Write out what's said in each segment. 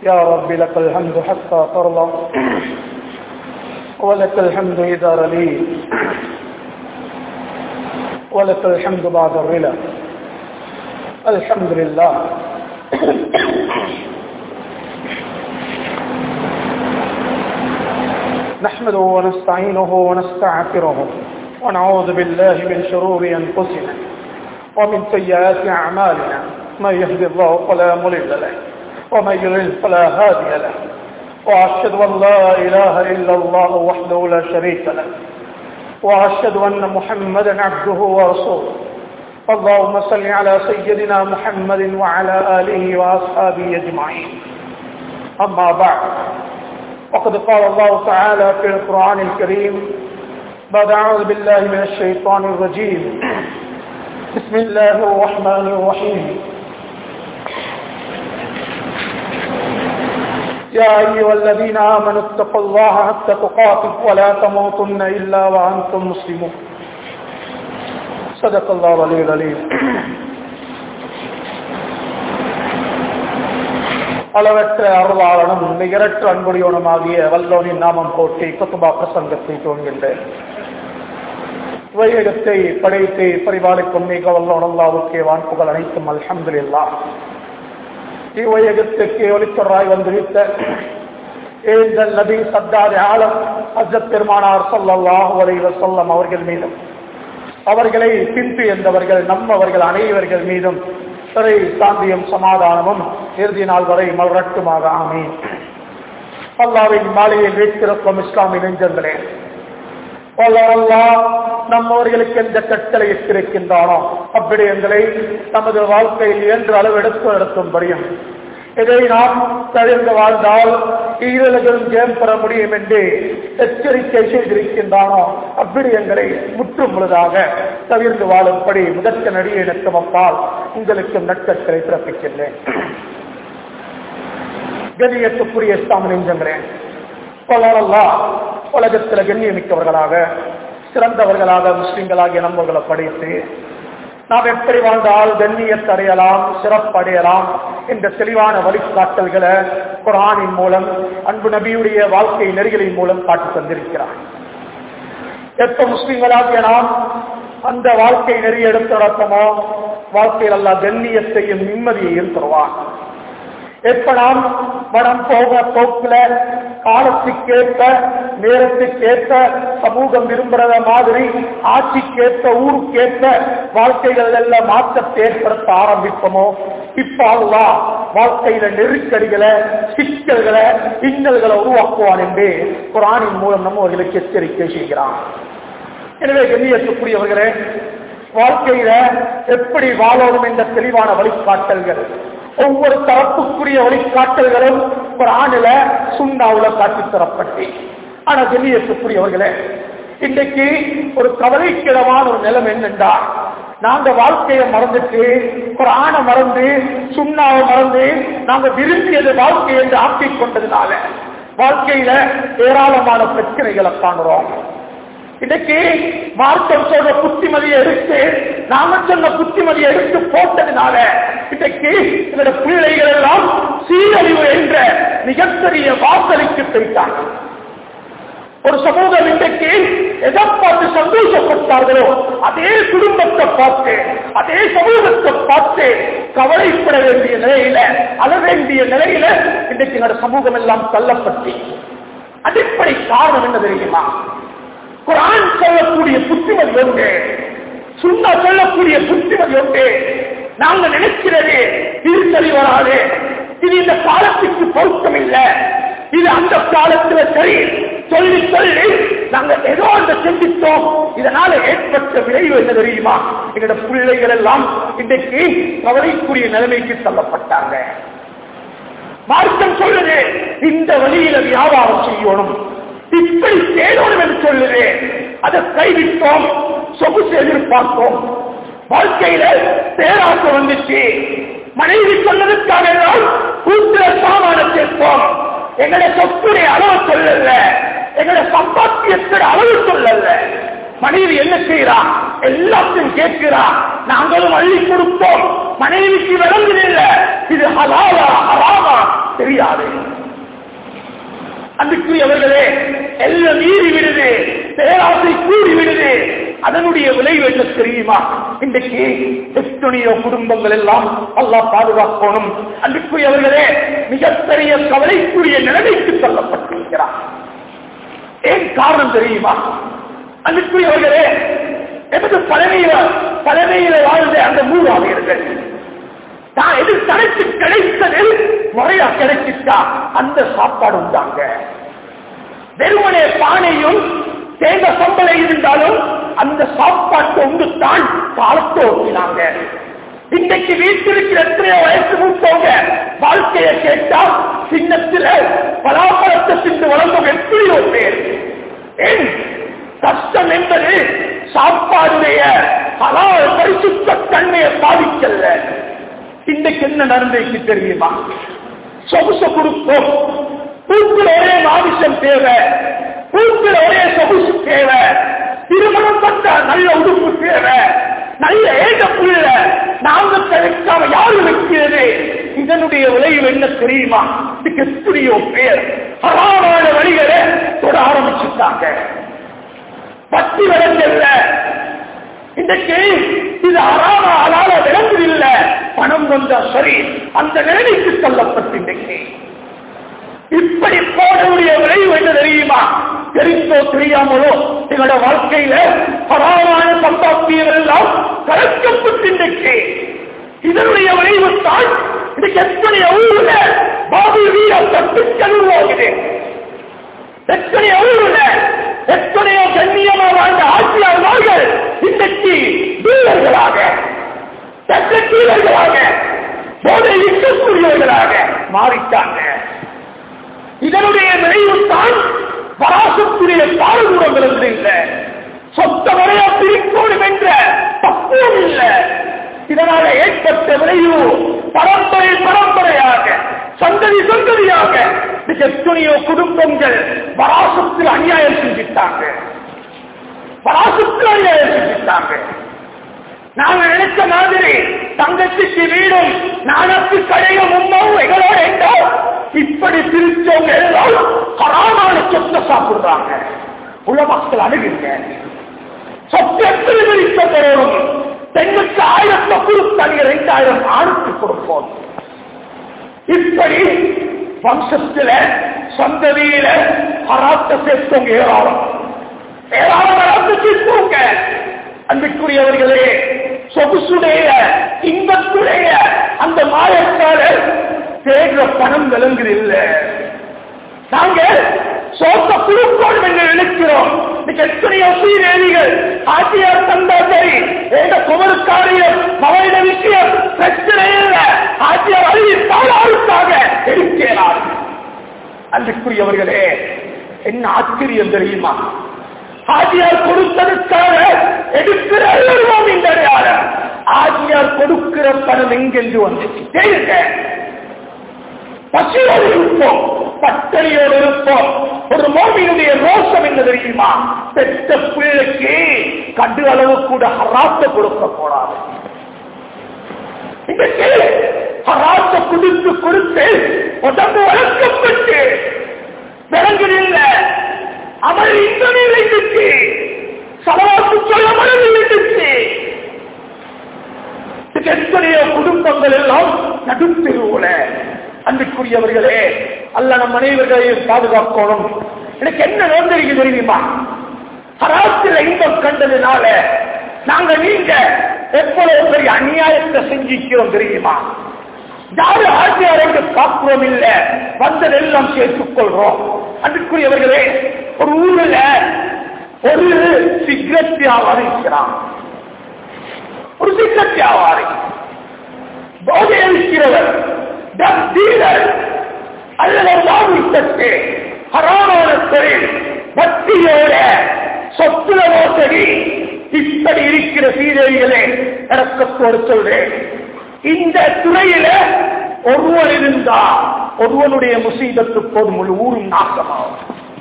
يا رب لك الحمد حتى ترضى ولك الحمد إذا رليت ولك الحمد بعد الرلا الحمد لله نحمده ونستعينه ونستغفره ونعوذ بالله من شرور أنفسنا ومن سيئات أعمالنا من يهد الله فلا مضل له ومن يضلل فلا هادي له وأشهد أن لا إله إلا الله وحده لا شريك له وأشهد أن محمدا عبده ورسوله اللهم صل على سيدنا محمد وعلى آله وأصحابه أجمعين أما بعد وقد قال الله تعالى في القرآن الكريم بعد أعوذ بالله من الشيطان الرجيم بسم الله الرحمن الرحيم يا أيها الذين آمنوا اتقوا الله حق تقاته ولا تموتن إلا وأنتم مسلمون صدق الله العلي العليم அளவற்ற அருளாளனும் நிகரற்ற அன்புடையவனுமாகிய வல்லோனின் நாமம் போட்டி குத்துபா பிரசங்கத்தை தோன்கின்றேன் வையகத்தை படைத்து பரிபாலிக்கும் மிக வல்லோன் அல்லாவுக்கே வான்புகள் அனைத்தும் அல்ஹம்துலில்லா இவ்வையகத்துக்கு ஒளிச்சொராய் வந்துவித்த ஏந்தல் நபி சத்தாரி ஆலம் அஜத் பெருமானார் சொல்லல்லாஹு அலைவ சொல்லம் அவர்கள் மீதும் அவர்களை பின்பு எந்தவர்கள் நம்மவர்கள் அனைவர்கள் மீதும் சிறை சாந்தியும் சமாதானமும் இறுதி நாள் வரை மலரட்டுமாக ஆமீன் அல்லாவின் மாலையில் வீட்டிருக்கும் இஸ்லாமிய நெஞ்சங்களே நம்மவர்களுக்கு எந்த கட்டளை இட்டிருக்கின்றானோ அப்படி எங்களை நமது வாழ்க்கையில் இயன்று அளவெடுத்து நடத்தும்படியும் இதை நாம் தவிர்த்து வாழ்ந்தால் ஈரல்களும் ஜெயம் பெற முடியும் என்று எச்சரிக்கை செய்திருக்கின்றானோ அப்படி எங்களை முற்றும் முழுதாக தவிர்த்து வாழும்படி முதற்க நடிகை எனக்கு அப்பால் உங்களுக்கு நட்கட்டளை பிறப்பிக்கின்றேன் கணியத்துக்குரிய இஸ்லாம நெஞ்சங்களேன் உலகத்தில் கண்ணியமிக்கவர்களாக சிறந்தவர்களாக முஸ்லிம்களாகிய நம்மர்களை படைத்து நாம் எப்படி வாழ்ந்தால் கண்ணியத்தை அடையலாம் சிறப்படையலாம் என்ற தெளிவான வழிகாட்டல்களை குரானின் மூலம் அன்பு நபியுடைய வாழ்க்கை நெறிகளின் மூலம் காட்டி தந்திருக்கிறார் எப்ப முஸ்லிம்களாகிய நாம் அந்த வாழ்க்கை நெறி எடுத்து நடத்தமோ வாழ்க்கையில் அல்ல கண்ணியத்தையும் நிம்மதியையும் தருவான் எப்ப நாம் மனம் போக போக்குல காலத்துக்கேற்ப நேரத்துக்கேற்ப சமூகம் விரும்புறத மாதிரி ஆட்சிக்கேற்ப ஊருக்கேற்ப வாழ்க்கைகள் எல்லாம் மாற்றத்தை ஏற்படுத்த ஆரம்பிப்போமோ இப்ப அல்லா வாழ்க்கையில நெருக்கடிகளை சிக்கல்களை இன்னல்களை உருவாக்குவான் என்று குரானின் மூலம் நம்ம அவர்களுக்கு எச்சரிக்கை செய்கிறான் எனவே கண்ணியத்துக்குரியவர்களே வாழ்க்கையில எப்படி வாழணும் என்ற தெளிவான வழிகாட்டல்கள் ஒவ்வொரு தரப்புக்குரிய வழிகாட்டல்களும் ஒரு ஆணில சுண்ணாவுல காட்டி தரப்பட்டு ஆனா கண்ணியத்துக்குரியவர்களே இன்றைக்கு ஒரு கவலைக்கிடமான ஒரு நிலம் என்னென்றா நாங்க வாழ்க்கையை மறந்துட்டு ஒரு ஆணை மறந்து சுண்ணாவை மறந்து நாங்க விரும்பியது வாழ்க்கை என்று ஆக்கிக் கொண்டதுனால வாழ்க்கையில ஏராளமான பிரச்சனைகளை காணுறோம் இன்னைக்கு மார்க்கம் சொல்ற புத்திமதியை எடுத்து நாம சொன்ன புத்திமதியை எடுத்து போட்டதுனால இன்னைக்கு இதோட பிள்ளைகள் எல்லாம் சீரழிவு என்ற மிகப்பெரிய வாசலுக்கு போயிட்டாங்க ஒரு சமூகம் இன்றைக்கு எதை பார்த்து சந்தோஷப்பட்டார்களோ அதே குடும்பத்தை பார்த்து அதே சமூகத்தை பார்த்து கவலைப்பட வேண்டிய நிலையில அழ வேண்டிய நிலையில இன்றைக்கு எங்களோட சமூகம் எல்லாம் தள்ளப்பட்டு அடிப்படை காரணம் என்ன தெரியுமா குரான் சொல்லக்கூடிய புத்திமதி ஒன்று சுண்ணா சொல்லக்கூடிய புத்திமதி ஒன்று நாங்க நினைக்கிறது இது சரி வராது இது இந்த காலத்துக்கு பொருத்தம் இல்லை இது அந்த காலத்துல சரி சொல்லி சொல்லி நாங்க ஏதோ அந்த சிந்தித்தோம் இதனால ஏற்பட்ட விளைவு என்ன தெரியுமா எங்களோட பிள்ளைகள் எல்லாம் இன்றைக்கு கவலைக்குரிய நிலைமைக்கு தள்ளப்பட்டாங்க மார்க்கம் சொல்லுது இந்த வழியில வியாபாரம் செய்யணும் இப்படி செய்யணும் என்று சொல்லுது அதை கைவிட்டோம் சொகுசு எதிர்பார்த்தோம் வாழ்க்கையில பேராசை வந்துச்சு மனைவி சொன்னதுக்காக எல்லாம் கூட்டுற சாமான சேர்த்தோம் எங்களை சொத்துடைய அளவு சொல்லல எங்களை சம்பாத்தியத்தோட அளவு சொல்லல மனைவி என்ன செய்யறா எல்லாத்தையும் கேட்கிறா நாங்களும் அள்ளி கொடுப்போம் மனைவிக்கு விளங்குதில்ல இது ஹலாலா ஹலாமா தெரியாது அன்புக்குரியவர்களே எல்லாம் மீறி விடுது பேராசை கூடி விடுது அதனுடைய விளைவு என்ன தெரியுமா இன்றைக்கு எத்தனையோ குடும்பங்கள் எல்லாம் அல்லாஹ் பாதுகாக்கணும் அன்புக்குரியவர்களே மிகப்பெரிய கவலைக்குரிய நிலைமைக்கு தள்ளப்பட்டிருக்கிறார் ஏன் காரணம் தெரியுமா அன்புக்குரியவர்களே எமது பழமையில பழமையில வாழ்ந்த அந்த மூவாவியர்கள் நான் எது தனக்கு கிடைத்தது முறையா கிடைச்சிட்டா அந்த சாப்பாடு உண்டாங்க வெறுமனே பானையும் தேங்க சம்பளை இருந்தாலும் அந்த சாப்பாட்டை உண்டுத்தான் காலத்தை ஓட்டினாங்க இன்னைக்கு வீட்டிற்கு எத்தனையோ வயசு மூத்தவங்க வாழ்க்கையை கேட்டா சின்னத்துல பலாப்பழத்தை சிந்து வளர்ந்தவங்க எத்தனையோ பேர் ஏன் கஷ்டம் என்பது சாப்பாடுடைய ஹலால் பரிசுத்த தன்மையை பாதிக்கல இன்னைக்கு என்ன நடந்திருக்கு தெரியுமா சொகுச கொடுப்போம் பூக்குல ஒரே ஆதிசம் தேவை பூக்குல ஒரே சொகுசு தேவை திருமணம் பட்ட நல்ல உடுப்பு தேவை நல்ல ஏக புள்ள நாங்க கிடைக்காம யாரு வைக்கிறது இதனுடைய விளைவு என்ன தெரியுமா இதுக்கு எத்தனையோ பேர் ஹராமான வழிகளை தொட ஆரம்பிச்சுட்டாங்க பத்தி விளங்கல்ல இன்றைக்கு இது அறாம அலால விளங்கு இல்ல பணம் வந்தா சரி அந்த நிலைமைக்கு தள்ளப்பட்டு இன்றைக்கு இப்படி போடக்கூடிய விளைவு என்ன தெரியுமா தெரிந்தோ தெரியாமலோ எங்களோட வாழ்க்கையில பரவான சம்பாத்தியர்கள் எல்லாம் கலக்கப்பட்டு இன்றைக்கு இதனுடைய விளைவு தான் இன்னைக்கு எத்தனை ஊர்ல பாபு வீர தட்டு கழுவாகுது எத்தனை ஊர்ல எத்தனையோ கண்ணியமா வாழ்ந்த ஆட்சியாளர்கள் இன்றைக்கு வீரர்களாக சட்டத்தீரர்களாக போதை இருக்கக்கூடியவர்களாக மாறிட்டாங்க இதனுடைய விளைவு தான் பராசத்துடைய பாரதூரங்கள் என்று இல்லை சொத்த முறையா பிரிக்கணும் என்ற பக்குவம் இல்லை இதனால ஏற்பட்ட விளைவு பரம்பரை பரம்பரையாக சந்ததி சந்ததியாக இன்னைக்கு எத்தனையோ குடும்பங்கள் பராசத்தில் அநியாயம் செஞ்சிட்டாங்க பராசத்தில் அநியாயம் செஞ்சிட்டாங்க நாங்க நினைச்ச மாதிரி தங்கச்சிக்கு வீடும் நானத்து கடையும் உண்மாவும் எங்களோட எங்கோ இப்படி பிரிச்சவங்க எல்லாம் கராமான சொத்தை சாப்பிடுறாங்க உள்ள மக்கள் அணுகுங்க சொத்து எப்படி பிரிக்க போறோம் பெண்ணுக்கு ஆயிரத்தை கொடுத்தாங்க ரெண்டாயிரம் ஆணுக்கு கொடுப்போம் இப்படி வம்சத்தில சந்ததியில ஹராத்த சேர்த்தவங்க ஏராளம் ஏராளம் ஹராத்த சேர்த்தவங்க அன்புக்குரியவர்களே சொகுசுடைய இன்பத்துடைய அந்த மாயத்தால தேடுற பணம் விளங்குதில்ல நாங்க சோத்த குழுக்கோடும் என்று நினைக்கிறோம் இன்னைக்கு எத்தனையோ சீரேவிகள் ஆட்சியார் தந்தா சரி எங்க குமருக்காரியம் மகளிட விஷயம் பிரச்சனை இல்லை ஆட்சியார் அறிவித்தால் ஆளுக்காக இருக்கிறார் அன்புக்குரியவர்களே என்ன ஆச்சரியம் தெரியுமா ஆஜியார் கொடுத்ததுக்காக எடுக்கிற அலுவலகம் இந்த அடையாளம் ஆஜியார் கொடுக்கிற பணம் எங்கென்று வந்துச்சு கேளுங்க பசியோடு இருப்போம் பட்டணியோடு இருப்போம் ஒரு மோமியினுடைய ரோஷம் என்ன தெரியுமா பெற்ற பிள்ளைக்கு கண்டு அளவு கூட ஹராத்த கொடுக்க போறாது இன்னைக்கு ஹராத்த கொடுத்து கொடுத்து உடம்பு வளர்க்கப்பட்டு விலங்குகளில் அமல் இந்த நிலைக்கு சவாசு சொல்ல மனதில் இருந்துச்சு எத்தனையோ குடும்பங்கள் எல்லாம் நடுத்தெருவுல அன்புக்குரியவர்களே அல்ல நம் அனைவர்களையும் பாதுகாக்கணும் எனக்கு என்ன நோந்தறிக்கு தெரியுமா ஹராத்தில் இன்பம் கண்டதுனால நாங்க நீங்க எவ்வளவு பெரிய அநியாயத்தை செஞ்சிக்கிறோம் தெரியுமா யாரு ஆட்சியாரோடு பார்க்கிறோம் இல்ல வந்ததெல்லாம் சேர்த்துக் கொள்றோம் அன்புக்குரியவர்களே ஒரு ஊர்ல ஒரு சிகரெட் வியாபாரி இருக்கிறான் ஒரு சிகரெட் வியாபாரி போதை அளிக்கிறவர் டீலர் அல்லது வாங்கிட்டு ஹராமான தொழில் பக்தியோட சொத்துல மோசடி இப்படி இருக்கிற சீரழிகளே நடக்கத்தோடு சொல்றேன் இந்த துறையில ஒருவன் இருந்தா ஒருவனுடைய முசீபத்து போது முழு ஊரும் நாசமாகும்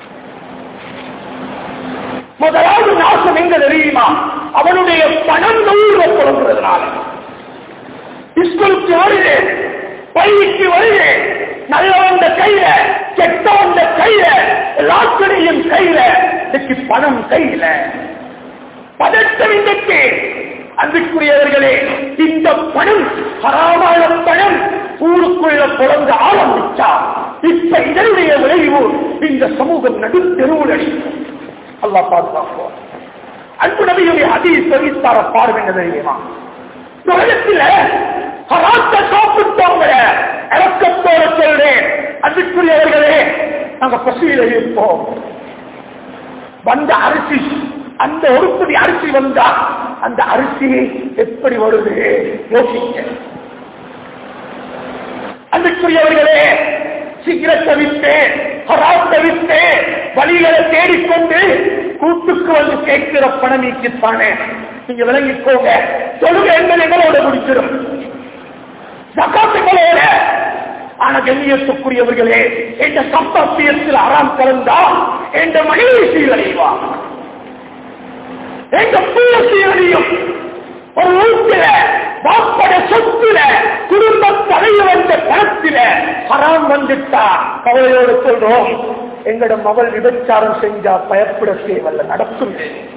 முதலாவது நாசம் எங்க தெரியுமா அவனுடைய பணம் நூறு தொடங்குறதுனால ஸ்கூலுக்கு வருது பள்ளிக்கு வருது நல்லவந்த கெட்டவந்த கையில லாக்கடையும் கையில இன்னைக்கு பணம் கையில பதட்டம் இன்றைக்கு அன்புக்குரியவர்களே இந்த பணம் ஹராமான பணம் ஊருக்குள்ள புலங்க ஆரம்பிச்சா இப்ப இதனுடைய விளைவு இந்த சமூகம் நடுத்தெருவில் அடிக்கும் அல்லா பாதுகாப்போம் அன்பு நபியுடைய அதி சொல்லித்தார பாருங்க தெரியுமா இந்த உலகத்தில் ஹராத்த சாப்பிட்டவங்க இறக்கத்தோட சொல்றேன் அன்புக்குரியவர்களே நாங்க பசியில இருப்போம் வந்த அரிசி அந்த ஒருப்படி அரிசி வந்தா அந்த அரிசி எப்படி வருது யோசிக்க அன்புக்குரியவர்களே சிகரத்தை விட்டு ஹராத்தை விட்டு வழிகளை தேடிக்கொண்டு கூட்டுக்கு வந்து கேட்கிற பணமீக்குத்தானே நீங்க விளங்கிக்கோங்க தொழுகை என்பது எங்களோட முடிச்சிடும் சகாத்துகளோட ஆனா கண்ணியத்துக்குரியவர்களே என்ற சம்பாத்தியத்தில் அறாம் கலந்தா என்ற மனைவி சீரழிவா எங்க பிள்ளை சீரழியும் ஒரு வீட்டில வாப்பட சொத்துல குடும்ப தலையில் வந்த பணத்தில ஹராம் வந்துட்டா கவலையோடு சொல்றோம் எங்கட மகள் விபச்சாரம் செஞ்சா பயப்பட தேவல்ல நடக்கும்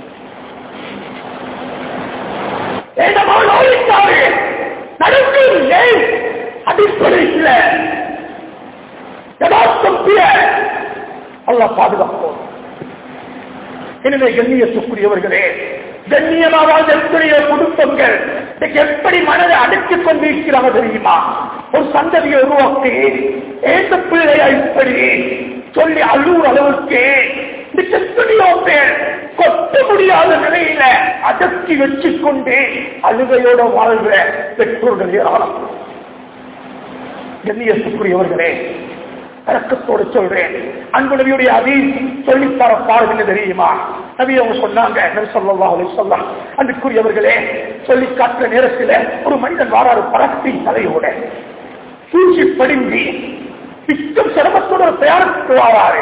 எங்க மகள் நோயிட்டாரு நடக்கும் ஏன் அடிப்படையில் யதார்த்தம் பிற அல்ல பாதுகாப்போம் எனவே கண்ணியத்துக்குரியவர்களே கண்ணியமாக எத்தனையோ குடும்பங்கள் இன்னைக்கு எப்படி மனதை அடைத்துக் கொண்டிருக்கிறாங்க தெரியுமா ஒரு சந்ததியை உருவாக்கி ஏந்த பிள்ளையா இப்படி சொல்லி அழுவுற அளவுக்கு இன்னைக்கு எத்தனையோ பேர் கொட்ட முடியாத நிலையில அடக்கி வச்சுக்கொண்டு அழுகையோட வாழ்கிற பெற்றோர்கள் ஏராளம் கண்ணியத்துக்குரியவர்களே இறக்கத்தோடு சொல்றேன் அன்பு நபியுடைய அதி சொல்லித்தர பாடுகள் தெரியுமா நபி அவங்க சொன்னாங்க நபி சொல்லா சொல்லலாம் அன்புக்குரியவர்களே சொல்லி காட்டுற நேரத்தில் ஒரு மனிதன் வாராறு பரப்பின் தலையோட பூச்சி படிந்தி பிச்சம் சிரமத்தோட ஒரு பிரயாணத்துக்கு வாராரு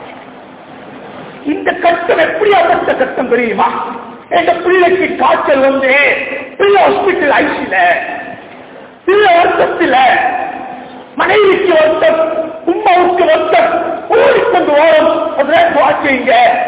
இந்த கட்டம் எப்படியாப்பட்ட கட்டம் தெரியுமா எங்க பிள்ளைக்கு காய்ச்சல் வந்து பிள்ளை ஹாஸ்பிட்டல் ஐசில பிள்ளை வருத்தத்தில் மனைவிக்கு வருத்தம் உமாவுக்கு வருத்தம் ஓடிக்கொண்டு ஓடும் அதெல்லாம் வாசிங்க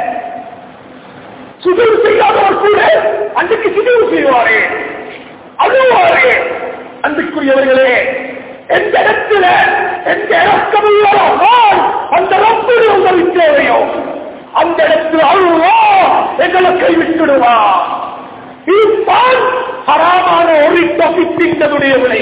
சுதவு செய்யாதவர் கூட அன்றைக்கு சுதவு செய்வாரே அழுவாரே அன்றைக்குரியவர்களே எந்த இடத்துல எந்த இறக்கமுள்ளோ அந்த ரப்புடைய உதவி தேவையோ அந்த இடத்துல அழுவா எங்களை கைவிட்டுடுவா இதுதான் ஹராமான ஒரு தொகுப்பின்றதுடைய விலை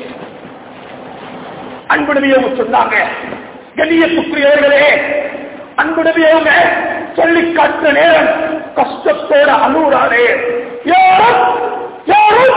அன்புடவியவங்க சொன்னாங்க கண்ணியத்துக்குரியவர்களே அன்புடவியவங்க சொல்லி காட்டுற நேரம் கஷ்டத்தோட அழுகுறாரே யாரும் யாரும்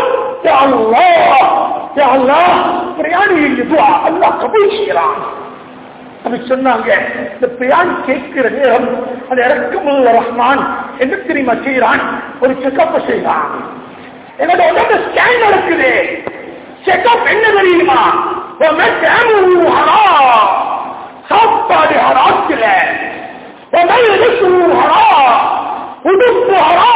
பிரயாணியின் இதுவா அல்லா கபூல் செய்யறான் அப்படி சொன்னாங்க இந்த பிரயாணி கேட்கிற நேரம் அது இறக்குமுள்ள ரஹ்மான் என்ன தெரியுமா செய்யறான் ஒரு செக்கப் செய்யறான் என்னோட உடம்பு ஸ்கேன் நடக்குது செக்கப் என்ன தெரியுமா சாப்பாடு ஹராத்துல உடுப்பு ஹரா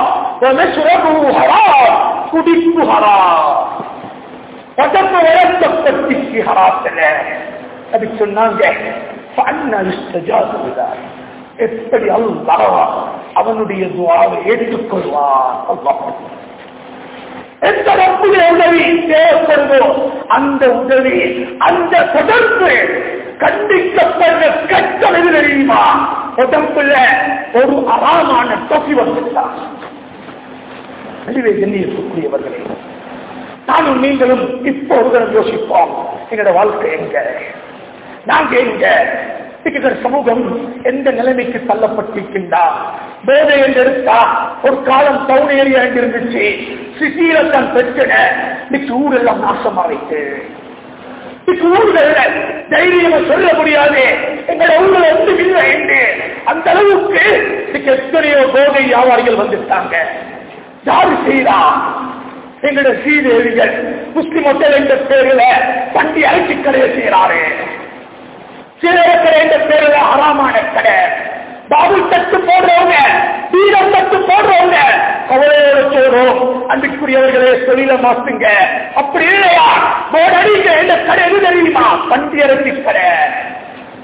குடிப்பு ஹரா பதப்பு வளர்த்தப்பட்டிக்கு ஹராத்துல அது சொன்னாங்க எப்படி அல்லா அவனுடைய துவாவை ஏற்றுக்கொள்வார் அல்லாஹ் எந்த ரப்புடைய உதவி தேவைப்படுதோ அந்த உதவி அந்த தொடர்பு கண்டிக்கப்படுற கட்டம் எது தெரியுமா உடம்புல ஒரு அறாமான தொகை வந்துட்டான் அதுவே எண்ணியக்கூடியவர்களே நானும் நீங்களும் இப்போ ஒரு தரம் யோசிப்போம் எங்களோட வாழ்க்கை எங்க நாங்க எங்க இருக்கிற சமூகம் எந்த நிலைமைக்கு தள்ளப்பட்டிருக்கின்றா போதை என்று எடுத்தா ஒரு காலம் டவுன் ஏரியா என்று இருந்துச்சு சிட்டியில தான் பிரச்சனை இன்னைக்கு ஊரெல்லாம் நாசமா வைத்து இன்னைக்கு ஊர்கள தைரியமா சொல்ல முடியாது எங்களோட ஊர்ல ஒன்று இல்லை என்று அந்த அளவுக்கு இன்னைக்கு எத்தனையோ போதை வியாபாரிகள் வந்துட்டாங்க யாரு செய்யறா எங்களோட சீதேவிகள் முஸ்லிம் மக்கள் என்ற பேரில் வண்டி அழைச்சி கடையை செய்யறாரு சிலர் என்ற பேரில் அறாமான கடை பாபுல் தட்டு போடுறவங்க வீரம் தட்டு போடுறவங்க கவலையோட சொல்றோம் அன்புக்குரியவர்களே தொழில மாத்துங்க அப்படி இல்லையா போடடிக்க எந்த கடை எது தெரியுமா பண்டி அரைச்சி கடை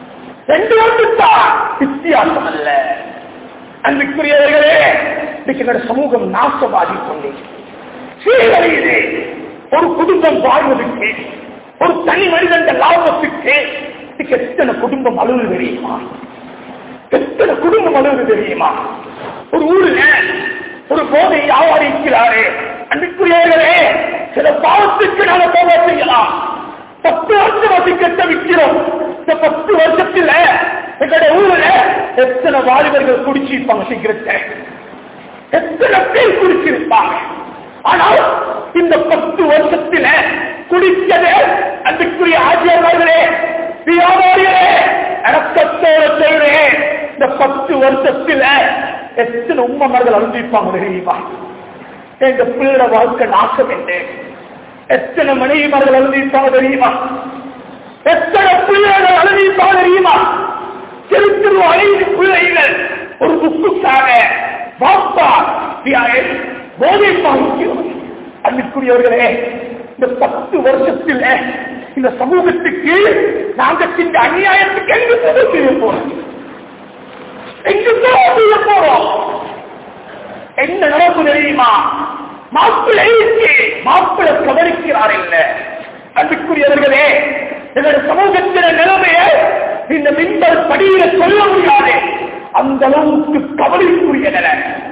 ரெண்டு ஒன்றுதான் வித்தியாசம் அல்ல அன்புக்குரியவர்களே இன்னைக்கு எங்களுடைய சமூகம் நாசமாகி கொண்டே சீரழியுது ஒரு குடும்பம் வாழ்வதற்கு ஒரு தனி மனிதன் லாபத்துக்கு இன்னைக்கு எத்தனை குடும்பம் அழுது தெரியுமா எத்தனை குடும்பம் அழுது தெரியுமா ஒரு ஊர்ல ஒரு போதை வியாபாரிக்கிறாரு அன்புக்குரியவர்களே சில பாவத்துக்கு நாம போக செய்யலாம் பத்து வருஷம் வசிக்கத்தை விற்கிறோம் இந்த பத்து வருஷத்துல எங்களுடைய ஊர்ல எத்தனை வாலிபர்கள் குடிச்சிருப்பாங்க சிகரெட்டை எத்தனை பேர் குடிச்சிருப்பாங்க ஆனால் இந்த பத்து வருஷத்துல குடிச்சது அதுக்குரிய ஆசிரியர்களே வியாபாரிகளே அடக்கத்தோட சொல்றேன் இந்த பத்து வருஷத்துல எத்தனை உண்மமர்கள் அனுப்பிப்பாங்க தெரியுமா எங்க பிள்ளை வாழ்க்கை நாசம் என்று எத்தனை மனைவிமார்கள் அனுப்பிப்பாங்க தெரியுமா எத்தனை பிள்ளைகள் அனுப்பிப்பாங்க தெரியுமா திருத்திரு ஐந்து பிள்ளைகள் ஒரு புக்குக்காக வாப்பா போதை பாதிக்கிறோம் அன்புக்குரியவர்களே இந்த பத்து வருஷத்தில் இந்த சமூகத்துக்கு நாங்க செஞ்ச அநியாயத்துக்கு எங்கு செய்ய போறோம் எங்கு செய்ய போறோம் என்ன நடப்பு தெரியுமா மாப்பிள்ளைக்கு மாப்பிள்ளை கவனிக்கிறார் இல்ல அன்புக்குரியவர்களே எங்களுடைய சமூகத்தின நிலைமைய இந்த மின்பல் படியில சொல்ல முடியாது அந்த அளவுக்கு கவலைக்குரிய நிலை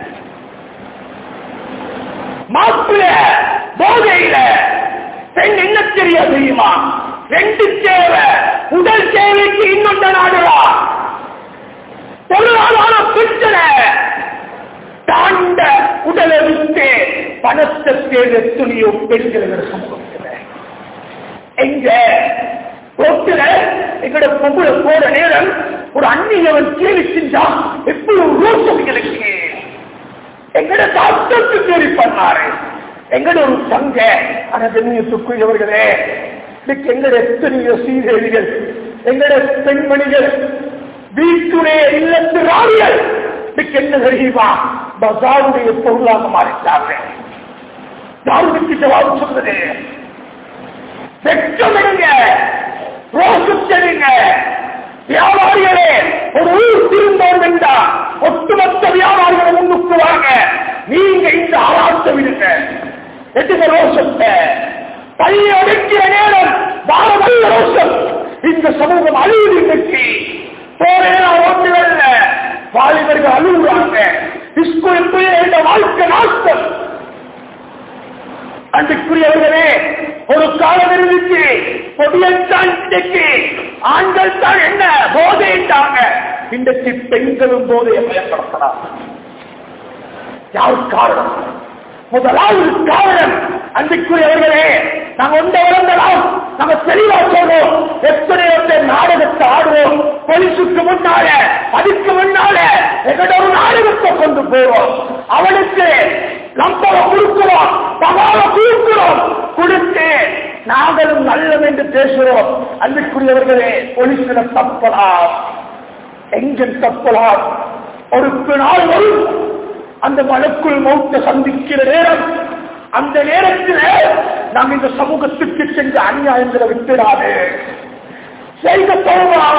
மாப்பிள்ள போதையில பெண் என்ன தெரிய தெரியுமா ரெண்டு தேவை உடல் தேவைக்கு இன்னொன்று நாடுவா பொருளாதார பிரச்சனை தாண்ட உடலை விட்டு பணத்தை தேட துணியோ பெண்கள் சமூகத்தில் எங்க ரோட்டுல எங்களோட பொம்பளை போற நேரம் ஒரு அந்நியவன் கேள்வி செஞ்சா எப்படி ஒரு ரோஷம் எங்களுக்கு எங்கட டாக்டருக்கு தேடி பண்ணாரு எங்கட ஒரு சங்க அனதன்யத்துக்குரியவர்களே இன்னைக்கு எங்கட எத்தனையோ சீதேவிகள் எங்கட பெண்மணிகள் வீட்டுடைய இல்லத்து ராணிகள் இன்னைக்கு என்ன தெரியுமா பசாருடைய பொருளாக மாறிட்டாங்க தாருக்கு ஜவாபு சொல்றது வெற்றமிடுங்க ரோசிச்சடுங்க வியாபாரிகளே ஒரு ஊர் திரும்பவும் வேண்டா ஒட்டுமொத்த வியாபாரிகளை முன்னுக்கு வாங்க நீங்க இந்த ஆராய்ச்சி விடுங்க எட்டுங்க ரோஷத்தை பள்ளி அடைக்கிற நேரம் பாரதிய ரோஷம் இந்த சமூகம் அழிவு இன்னைக்கு போற ஓட்டுகள்ல வாலிபர்கள் அழுகுறாங்க ஸ்கூல் பிள்ளைகள வாழ்க்கை நாட்கள் அன்றைக்குரியவர்களே ஒரு காலம் இருந்துச்சு பொடியத்தான் இன்றைக்கு ஆண்கள் தான் என்ன போதைட்டாங்க இன்றைக்கு பெண்களும் போதையை பயன்படுத்தலாம் யார் காரணம் முதலாவது காரணம் அன்றைக்குரியவர்களே நாங்க ஒன்றை இழந்தலாம் நாங்க தெளிவா சொல்றோம் எத்தனையோ பேர் நாடகத்தை ஆடுவோம் பொலிசுக்கு முன்னால அதுக்கு முன்னால எங்கட ஒரு நாடகத்தை கொண்டு போவோம் அவனுக்கு நம்பள கொடுக்கிறோம் பவால கொடுக்கிறோம் கொடுத்து நாங்களும் நல்லம் என்று பேசுகிறோம் அன்றைக்குரியவர்களே பொலிசில தப்பலாம் எங்கும் தப்பலாம் ஒரு நாள் வரும் அந்த மனக்குள் மௌத்த சந்திக்கிற நேரம் அந்த நேரத்தில் நாம் இந்த சமூகத்துக்கு சென்ற அநியாயங்களை விட்டுடாது செய்த போகாம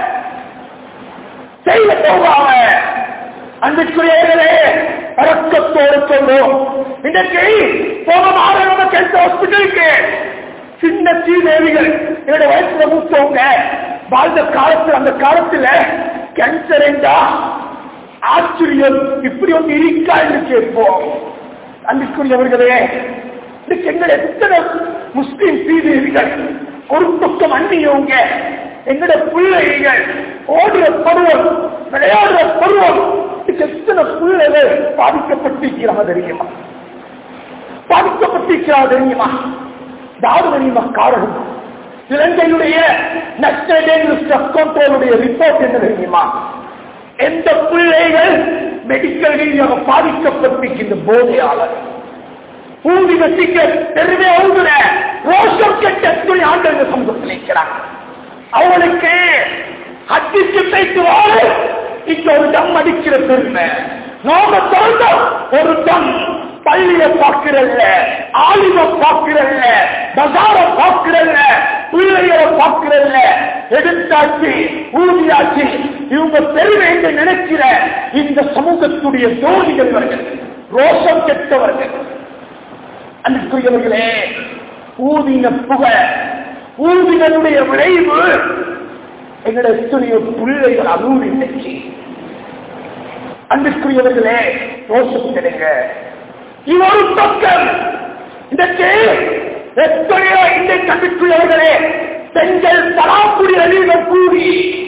செய்த போகாம அன்புக்குரியவர்களே பழக்கத்தோடு சொல்றோம் இன்றைக்கு போன மாதம் நமக்கு எந்த ஹாஸ்பிட்டலுக்கு சின்ன சீதேவிகள் என்னோட வயசுல மூத்தவங்க வாழ்ந்த காலத்தில் அந்த காலத்துல கேன்சர் என்றா ஆச்சரியம் இப்படி ஒன்று இருக்கா என்று கேட்போம் அன்பிற்குரியவர்களே இன்னைக்கு எங்களை எத்தனை முஸ்லிம் சீதேவிகள் ஒரு பக்கம் அந்நியவங்க எங்கட பிள்ளைகள் ஓடுற பருவம் விளையாடுற பருவம் இன்னைக்கு எத்தனை பிள்ளைகள் பாதிக்கப்பட்டிருக்கிறாங்க தெரியுமா பாதிக்கப்பட்டிருக்கிறாங்க தெரியுமா யாரு தெரியுமா காரணம் இலங்கையுடைய கண்ட்ரோலுடைய ரிப்போர்ட் என்ன தெரியுமா எந்த பிள்ளைகள் மெடிக்கல் ரீதியாக பாதிக்கப்பட்டிருக்கின்ற போதையாளர் ஊதி வசிக்க பெருமை ஊதுன ரோஷம் கெட்ட துணி ஆண்டு சமூகத்தில் இருக்கிறார் அவளுக்கு அடிச்சு பேச்சு வாழ இங்க ஒரு டம் அடிக்கிற பெருமை நாம திறந்த ஒரு டம் பள்ளிய பார்க்கிறல்ல ஆலிம பார்க்கிறல்ல பசார பார்க்கிறல்ல பிள்ளைகளை பார்க்கிறல்ல எடுத்தாச்சு ஊதியாச்சு இவங்க பெருமை என்று நினைக்கிற இந்த சமூகத்துடைய தோழிகள் இவர்கள் ரோஷம் கெட்டவர்கள் அன்புக்குரியவர்களே ஊதின புகை ஊதினுடைய விளைவு எங்களோட எத்தனையோ பிள்ளைகள் அலூர் இன்னைக்கு அன்புக்குரியவர்களே ரோஷம் கிடைங்க இது ஒரு பக்கம் இன்றைக்கு எத்தனையோ இன்றைக்கு அன்புக்குரியவர்களே பெண்கள் தலாக்குடி அழிவம் கூறி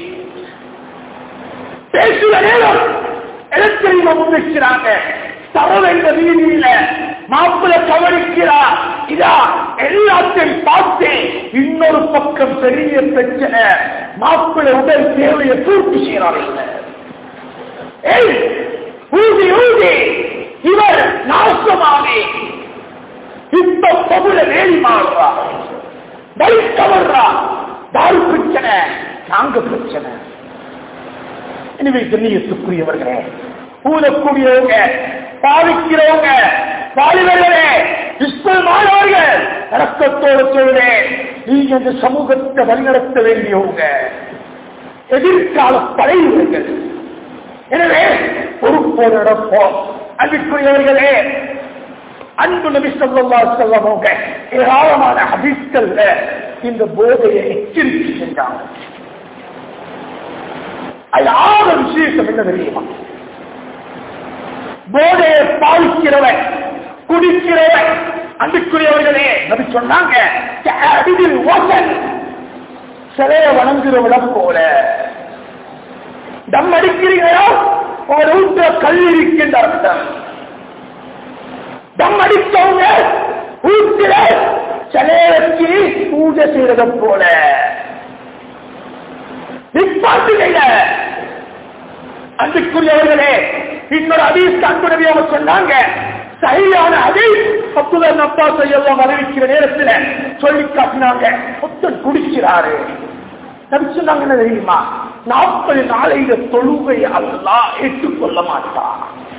பேசுகிற நேரம் எலக்ட்ரிக முன்வைக்கிறாங்க தரவு என்ற ரீதியில மாப்பிள கவனிக்கிறா இதா எல்லாத்தையும் பார்த்து இன்னொரு பக்கம் பெரிய பிரச்சனை மாப்பிள உடல் தேவையை பூர்த்தி செய்யறாங்க ஏய் ஊதி ஊதி இவர் நாசமாவே இப்ப பகுல வேலி மாறுறா பைக் கவர்றா தாரு பிரச்சனை நாங்க பிரச்சனை எனவே கண்ணியத்துக்குரியவர்களே ஊதக்கூடியவங்க பாதிக்கிறவங்க வாலிபர்களே ஸ்கூல் மாணவர்கள் வழக்கத்தோடு சொல்றேன் நீங்க இந்த சமூகத்தை வழிநடத்த வேண்டியவங்க எதிர்கால தலைவர்கள் எனவே பொறுப்போடு நடப்போம் அன்புக்குரியவர்களே அன்பு நபி சொல்லா செல்லவங்க ஏராளமான ஹபீஸ்கள்ல இந்த போதையை எச்சரிக்கை செஞ்சாங்க அது ஆறு விசேஷம் என்ன தெரியுமா போதையை பாவிக்கிறவன் குடிக்கிறவன் அன்புக்குரியவர்களே நபி சொன்னாங்க அடிவில் ஓசன் சிலைய வணங்குறவிடம் போல தம் அடிக்கிறீங்களா உங்க வீட்டுல கல் இருக்கின்ற அர்த்தம் தம் அடித்தவங்க வீட்டுல சிலைய வச்சு பூஜை செய்யறத போல நிப்பாட்டுகையில அன்புக்குரியவர்களே இன்னொரு அதீஸ் அன்புடவி அவங்க சொன்னாங்க சரியான அதை அப்துல்லா அப்பா செய்யலாம் அறிவிக்கிற நேரத்தில் சொல்லி காட்டினாங்க புத்தன் குடிக்கிறாரு சொன்னாங்க என்ன தெரியுமா நாற்பது நாளையில தொழுகை அல்லா ஏற்றுக்கொள்ள மாட்டான்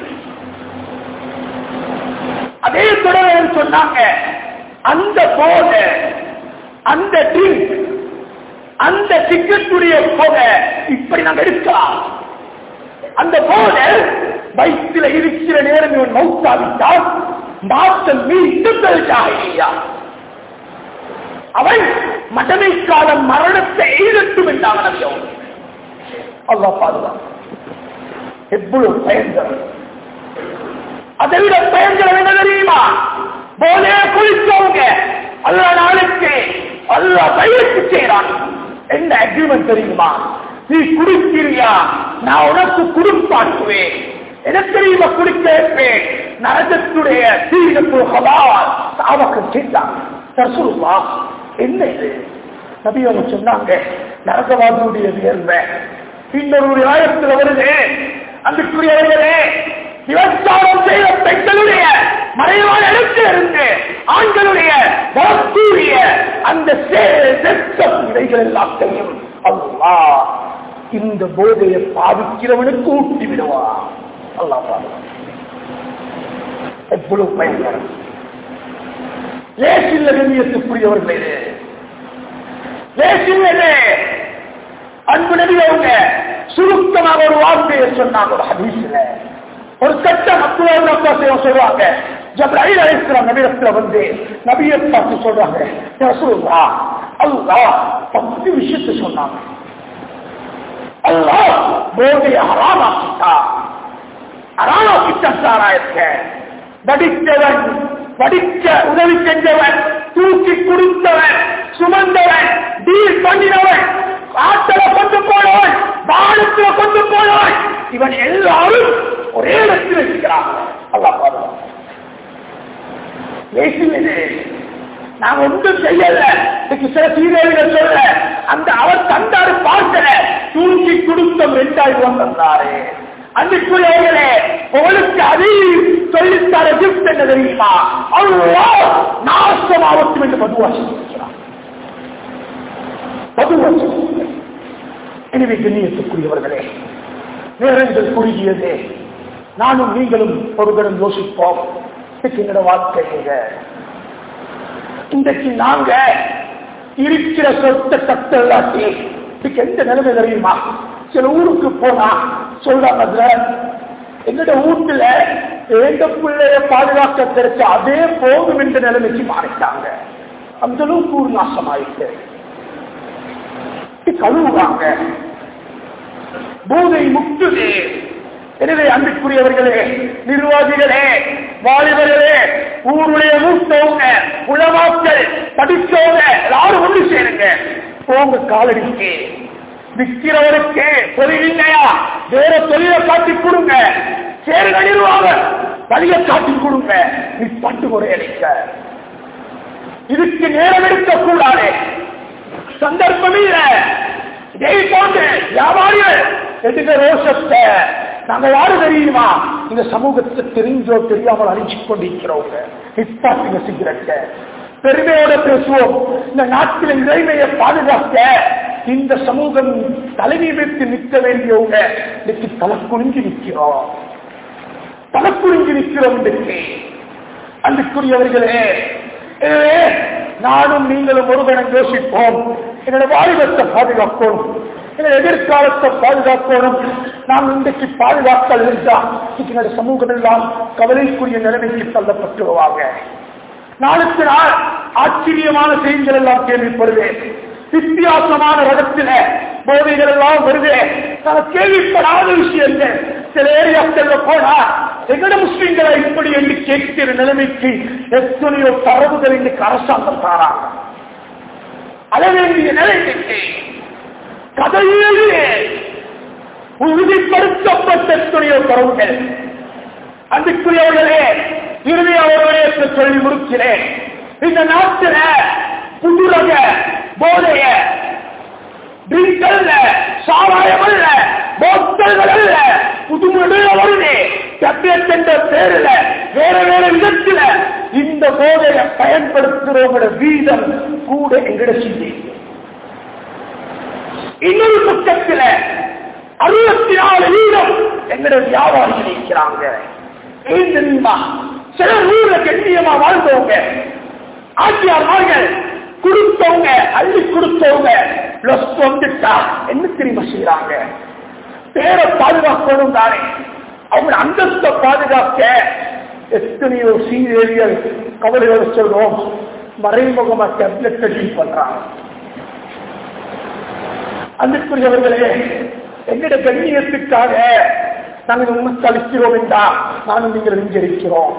அதே தொடர் சொன்னாங்க அந்த போத அந்த ட்ரிங்க் அந்த டிக்கெட்டுடைய போக இப்படி நாங்க எடுக்கலாம் அந்த போத வயிற்றுல இருக்கிற நேரம் இவன் மௌத்தாவிட்டால் மாற்றம் மீண்டும் ஜாகியா அவன் மடமைக்கால மரணத்தை எய்தட்டும் என்றான் அவன் அல்லா பாதுகாப்பு எவ்வளவு பயங்கரம் அதை விட பயங்கரம் என்ன தெரியுமா போலே குளித்தவங்க அல்ல நாளுக்கு அல்ல பயிற்சி செய்யறான் என்ன அக்ரிமெண்ட் தெரியுமா நீ குடிக்கிறியா நான் உனக்கு குடும்பாக்குவேன் எனக்கு தெரியுமா குடிக்க வைப்பேன் நரகத்துடைய தீரப்பு ஹலால் சாவக்கம் செய்தாங்க ரசூலுல்லா என்ன இது நபி அவங்க சொன்னாங்க நரகவாதியுடைய வியர்வை இன்னொரு ஆயிரத்தில் வருது அன்புக்குரியவர்களே விவசாயம் செய்த பெண்களுடைய மறைவான இடத்தில் இருந்து ஆண்களுடைய வரக்கூடிய அந்த இவைகள் எல்லாத்தையும் அல்லா இந்த போதையை பாதிக்கிறவனுக்கு ஊட்டி விடுவா அல்லா பாதுகா எவ்வளவு பயங்கரம் லேசில்ல கண்ணியத்துக்குரியவர்களே லேசில்லே அன்பு நபி அவங்க சுருக்கமாக ஒரு வார்த்தையை சொன்னாங்க ஒரு ஹதீஸ்ல ஒரு சட்டம் அப்துல்லா அப்பாஸ் சொல்றாங்க ஜப்ராஹில் அழைக்கிறாங்க நபிரத்துல வந்து நபியை பார்த்து சொல்றாங்க ரசூலுல்லா அல்லாஹ் பத்து விஷயத்தை சொன்னாங்க அல்லாஹ் போதைய ஹராமாக்கிட்டா ஹராமாக்கிட்ட சாராயத்த படித்தவன் படிக்க உதவி செஞ்சவன் தூக்கி கொடுத்தவன் சுமந்தவன் டீல் பண்ணினவன் ஆட்டல கொண்டு போனவன் பாலத்துல கொண்டு போனவன் இவன் எல்லாரும் ஒரே இடத்தில் இருக்கிறான் அல்லா பாதுகாப்பு பேசுகிறது நான் ஒன்றும் செய்யல இன்னைக்கு சில சீரியல்கள் சொல்ல அந்த அவர் தந்தாரு பார்க்கல தூக்கி கொடுத்தம் ரெண்டாயிரம் தந்தாரு அன்புக்குரியவர்களே உங்களுக்கு அதை சொல்லித்தர கிஃப்ட் என்ன தெரியுமா அவ்வளோ நாசமாவட்டும் என்று பதுவாசி பதுவாசி எனவே கண்ணியத்துக்குரியவர்களே நேரங்கள் குறுகியது நானும் நீங்களும் ஒரு கணம் யோசிப்போம் எங்களோட வாழ்க்கைங்க இன்றைக்கு நாங்க இருக்கிற சொத்த தட்டு எல்லாத்தி இதுக்கு எந்த நிலைமை தெரியுமா சில ஊருக்கு போனா சொல்றாங்க எங்கட வீட்டுல எந்த பிள்ளைய பாதுகாக்க கிடைச்ச அதே போதும் என்ற நிலைமைக்கு மாறிட்டாங்க அந்த அளவுக்கு ஒரு நாசமாயிட்டு கழுவுறாங்க போதை முக்துதே எனவே அன்புக்குரியவர்களே நிர்வாகிகளே வாலிபர்களே ஊருடைய மூத்தவங்க உளமாக்கள் படித்தவங்க எல்லாரும் ஒன்று சேருங்க போங்க காலடிக்கு விற்கிறவருக்கு தொழில் இல்லையா வேற தொழிலை காட்டி கொடுங்க சேருங்க நிர்வாகம் வழியை காட்டி கொடுங்க நீ பட்டு முறையளிக்க இதுக்கு நேரம் எடுக்க கூடாது சந்தர்ப்பம் இல்ல இதே போன்று வியாபாரிகள் எடுக்க ரோஷத்தை நாங்க யாரு தெரியுமா இந்த சமூகத்தை தெரிஞ்சோ தெரியாமல் அழிச்சு கொண்டிருக்கிறவங்க நிப்பாட்டுங்க சிகரெட்டை பெருமையோட பேசுவோம் இந்த நாட்டில் இறைமையை பாதுகாக்க இந்த சமூகம் தலைமை வைத்து நிற்க வேண்டியவங்க இன்னைக்கு தலை குனிஞ்சு நிற்கிறோம் தலை குனிஞ்சு நிற்கிறோம் இன்னைக்கு அன்புக்குரியவர்களே எனவே நானும் நீங்களும் ஒருவனை யோசிப்போம் என்னோட வாலிபத்தை பாதுகாப்போம் என்னோட எதிர்காலத்தை பாதுகாக்கணும் நாம் இன்றைக்கு பாதுகாத்தல் இருந்தால் என்னோட சமூகம் எல்லாம் கவலைக்குரிய நிலைமைக்கு தள்ளப்பட்டுருவாங்க நாளுக்கு நாள் ஆச்சரியமான செய்திகள் எல்லாம் கேள்விப்படுவேன் வித்தியாசமான ரகத்தில போதைகள் எல்லாம் வருது நான் கேள்விப்படாத விஷயங்கள் சில ஏரியாக்கள்ல போனா எங்கட முஸ்லிம்களை இப்படி என்று கேட்கிற நிலைமைக்கு எத்தனையோ தரவுகள் இன்னைக்கு அரசாங்கம் தாராங்க அழ வேண்டிய நிலைமைக்கு கதையிலேயே உறுதிப்படுத்தப்பட்ட எத்தனையோ தரவுகள் அன்புக்குரியவர்களே இறுதி அவர்களே சொல்லி முடிக்கிறேன் இந்த நாட்டில புதுரக போதைய ட்ரிங்க் அல்ல சாராயம் அல்ல போத்தல்கள் அல்ல புதுமுடைய வருது டேப்லெட் என்ற பேரில் வேற வேற விதத்தில் இந்த போதையை பயன்படுத்துறவங்களோட வீதம் கூட எங்கட சிந்தி இன்னொரு பக்கத்தில் அறுபத்தி நாலு வீதம் எங்கட வியாபாரிகள் இருக்கிறாங்க ஏன் தெரியுமா சில ஊர்ல கண்ணியமா வாழ்ந்தவங்க ஆட்சியாளர்கள் கொடுத்தவங்க அள்ளி கொடுத்தவங்க பிளஸ் வந்துட்டா என்ன தெரியுமா செய்யறாங்க பேரை பாதுகாக்கணும் தானே அவங்க அந்தஸ்தை பாதுகாக்க எத்தனையோ சீரியல் கவலையோட சொல்றோம் மறைமுகமா டேப்லெட் டீல் பண்றாங்க அன்புக்குரியவர்களே எங்கட கண்ணியத்துக்காக நாங்கள் உண்மை அளிக்கிறோம் என்றா நானும் நீங்கள் நெஞ்சரிக்கிறோம்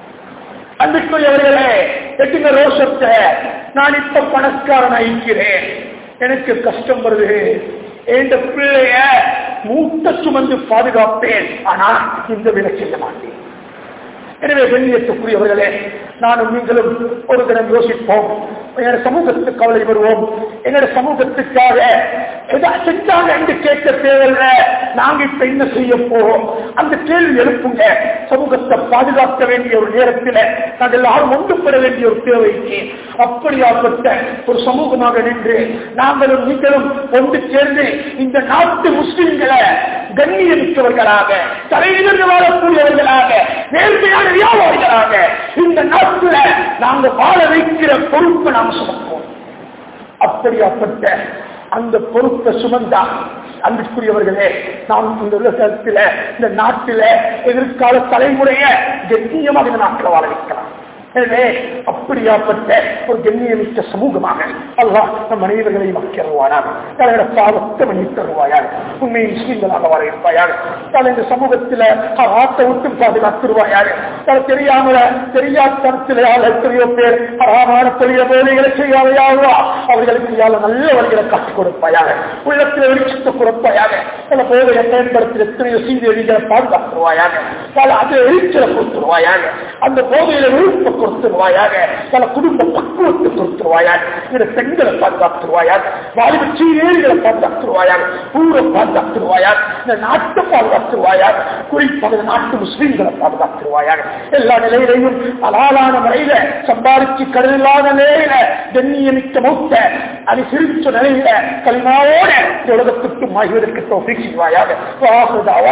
அன்புக்குரியவர்களே எட்டுங்க ரோஷத்தை நான் இப்ப பணக்காரன் இருக்கிறேன் எனக்கு கஷ்டம் வருது என் பிள்ளைய மூத்த சுமந்து பாதுகாப்பேன் ஆனா இந்த விலை செய்ய மாட்டேன் எனவே வெளியேற்றக்கூடியவர்களே நானும் நீங்களும் ஒரு தினம் யோசிப்போம் என்னோட சமூகத்துக்கு கவலை வருவோம் என்னோட சமூகத்துக்காக எதா செஞ்சாங்க என்று கேட்க தேவையில்ல நாங்க இப்ப என்ன செய்ய போறோம் அந்த கேள்வி எழுப்புங்க சமூகத்தை பாதுகாக்க வேண்டிய ஒரு நேரத்தில் நாங்கள் எல்லாரும் ஒன்றுபட வேண்டிய ஒரு தேவைக்கு அப்படியாப்பட்ட ஒரு சமூகமாக நின்று நாங்களும் நீங்களும் ஒன்று சேர்ந்து இந்த நாட்டு முஸ்லிம்களை கண்ணியமிக்கவர்களாக தலைநிமிர்ந்து வாழக்கூடியவர்களாக நேர்மையான வியாபாரிகளாக இந்த நாட்டில் நாங்க வாழ வைக்கிற பொறுப்பை நாம் சுமப்போம் அப்படியாப்பட்ட அந்த பொறுப்பை சுமந்தா அன்புக்குரியவர்களே நாம் இந்த உலகத்தில் இந்த நாட்டில் எதிர்கால தலைமுறைய கண்ணியமாக இந்த நாட்டில் வாழ வைக்கலாம் எனவே அப்படியாப்பட்ட ஒரு கண்ணியமிக்க சமூகமாக அல்லாஹ் நம் அனைவர்களையும் அக்கருவானாக தலையோட பாவத்தை மன்னி தருவாயாக உண்மை முஸ்லீம்களாக வர இருப்பாயாக தலை இந்த சமூகத்தில் ஆட்டை விட்டு பாதுகாத்துருவாயாக தலை தெரியாமல தெரியாதனத்தில் எத்தனையோ பேர் அறாமான பெரிய வேலைகளை செய்யாதையாகுவா அவர்களுக்கு யாழ நல்ல வழிகளை காட்டிக் கொடுப்பாயாக உள்ளத்தில் வெளிச்சத்தை கொடுப்பாயாக சில போதையை பயன்படுத்தி எத்தனையோ சீதேவிகளை பாதுகாத்துருவாயாக பல அது எழுச்சலை கொடுத்துருவாயாக அந்த போதையில விருப்ப கொடுத்துருவாயாக பல குடும்ப பக்குவத்தை கொடுத்துருவாயாக இந்த பெண்களை பாதுகாத்துருவாயாக வாலிப சீரேரிகளை பாதுகாத்துருவாயாக ஊரை பாதுகாத்துருவாயாக இந்த நாட்டை பாதுகாத்துருவாயாக குறிப்பாக இந்த நாட்டு முஸ்லீம்களை பாதுகாத்துருவாயாக எல்லா நிலையிலையும் அலாலான முறையில சம்பாதிச்சு கடலில்லாத நிலையில கண்ணியமிக்க மூத்த அது சிரிச்ச நிலையில கலிமாவோட இந்த உலகத்துக்கு மாய்வதற்கு தோப்பி செய்வாயாக